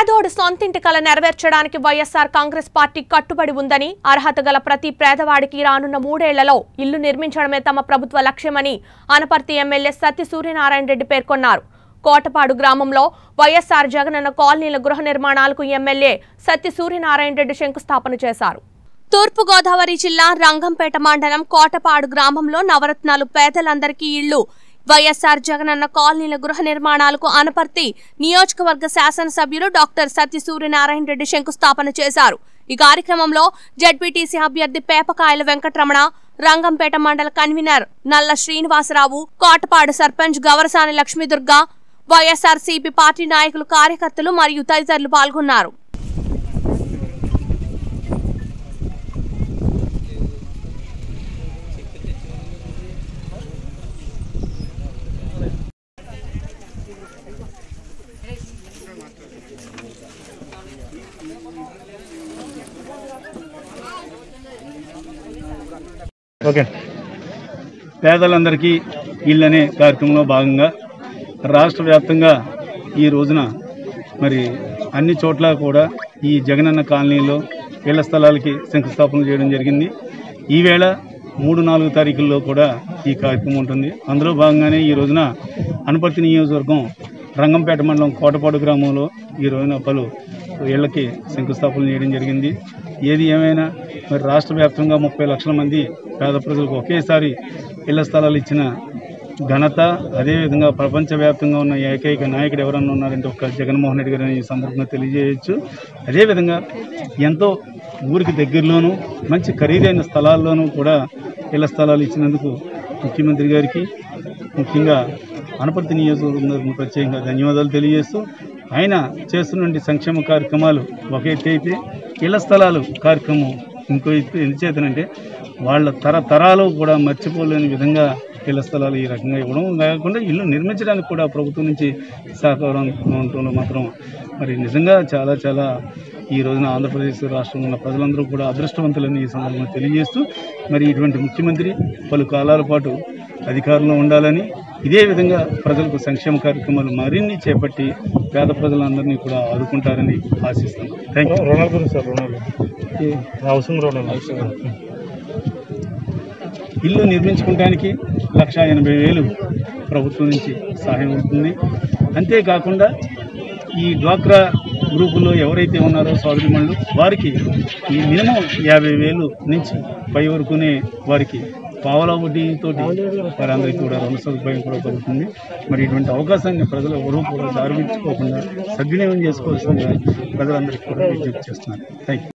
పేదోడు సొంతింటి కల నెరవేర్చడానికి వైఎస్ఆర్ కాంగ్రెస్ పార్టీ కట్టుబడి ఉందని అర్హత గల ప్రతి పేదవాడికి రానున్న మూడేళ్లలో ఇల్లు నిర్మించడమే తమ ప్రభుత్వ లక్ష్యమని అనపర్తి ఎమ్మెల్యే సత్య సూర్యనారాయణ రెడ్డి పేర్కొన్నారు కోటపాడు గ్రామంలో వైఎస్ఆర్ జగనన్న కాలనీల గృహ నిర్మాణాలకు ఎమ్మెల్యే సత్య సూర్యనారాయణ రెడ్డి శంకుస్థాపన చేశారు తూర్పుగోదావరి జిల్లా రంగంపేట మండలం కోటపాడు గ్రామంలో నవరత్నాలు పేదలందరికీ ఇళ్లు వైఎస్ఆర్ జగనన్న కాలనీల గృహ నిర్మాణాలకు అనపర్తి నియోజకవర్గ శాసనసభ్యులు డాక్టర్ సత్య సూర్యనారాయణ రెడ్డి శంకుస్థాపన చేశారు ఈ కార్యక్రమంలో జడ్పీటీసీ అభ్యర్థి పేపకాయల వెంకటరమణ రంగంపేట మండల convener Nalla Srinivasarao Kotapadu sarpanch Gavarasani Lakshmidurga YSR CP party నాయకులు కార్యకర్తలు మరియు తదితరులు పాల్గొన్నారు ఓకే పేదలందరికీ ఇళ్ళనే కార్యక్రమంలో భాగంగా రాష్ట్ర వ్యాప్తంగా ఈ రోజున మరి అన్ని చోట్ల కూడా ఈ జగనన్న కాలనీలో ఇళ్ల స్థలాలకి శంకుస్థాపన చేయడం జరిగింది ఈవేళ మూడు నాలుగు తారీఖుల్లో కూడా ఈ కార్యక్రమం ఉంటుంది అందులో భాగంగానే ఈ రోజున అనపర్తి నియోజకవర్గం రంగంపేట మండలం కోటపాడు గ్రామంలో ఈ రోజున పలు ఇళ్లకి శంకుస్థాపన చేయడం జరిగింది ఏది ఏమైనా మరి రాష్ట్ర వ్యాప్తంగా ముప్పై లక్షల మంది పేద ప్రజలకు ఒకేసారి ఇళ్ల స్థలాలు ఇచ్చిన ఘనత అదేవిధంగా ప్రపంచవ్యాప్తంగా ఉన్న ఏకైక నాయకుడు ఎవరన్నా ఉన్నారంటే ఒక జగన్మోహన్ రెడ్డి గారిని ఈ సందర్భంగా తెలియజేయచ్చు అదేవిధంగా ఎంతో ఊరికి దగ్గరలోనూ మంచి ఖరీదైన స్థలాల్లోనూ కూడా ఇళ్ల స్థలాలు ఇచ్చినందుకు ముఖ్యమంత్రి గారికి ముఖ్యంగా అనపర్తి నియోజకవర్గం ప్రత్యేకంగా ధన్యవాదాలు తెలియజేస్తూ ఆయన చేస్తున్న సంక్షేమ కార్యక్రమాలు ఒక ఎత్తు అయితే ఇళ్ల స్థలాలు కార్యక్రమం ఇంకో ఎత్తు ఎందుచేతనంటే వాళ్ళ తరతరాలు కూడా మర్చిపోలేని విధంగా ఇళ్ల స్థలాలు ఈ రకంగా ఇవ్వడం కాకుండా ఇల్లు నిర్మించడానికి కూడా ప్రభుత్వం నుంచి సహకారం ఉండటంలో మాత్రం మరి నిజంగా చాలా చాలా ఈ రోజున ఆంధ్రప్రదేశ్ రాష్ట్రంలో ఉన్న ప్రజలందరూ కూడా అదృష్టవంతులని ఈ సందర్భంగా తెలియజేస్తూ మరి ఇటువంటి ముఖ్యమంత్రి పలు కాలాల పాటు అధికారంలో ఉండాలని ఇదే విధంగా ప్రజలకు సంక్షేమ కార్యక్రమాలు మరిన్ని చేపట్టి పేద ప్రజలందరినీ కూడా ఆదుకుంటారని ఆశిస్తున్నాం థ్యాంక్ యూ రుణాల గురించి సార్ రుణాలు అవసరం రుణాలు ఇల్లు నిర్మించుకోవడానికి లక్ష ఎనభై వేలు ప్రభుత్వం నుంచి సహాయం ఉంటుంది అంతేకాకుండా ఈ డ్వాక్రా గ్రూపుల్లో ఎవరైతే ఉన్నారో సోదరిమణులు వారికి ఈ మినిమం యాభై వేలు నుంచి పై వరకునే వారికి పావలా వడ్డీతోటి వారందరికీ కూడా రుణ సదుపాయం కూడా కలుగుతుంది మరి ఇటువంటి అవకాశాన్ని ప్రజలు ఎవరూ కూడా దారిపించుకోకుండా సద్వినియోగం చేసుకోవాల్సిందిగా ప్రజలందరికీ కూడా విజ్ఞప్తి చేస్తున్నారు థ్యాంక్ యూ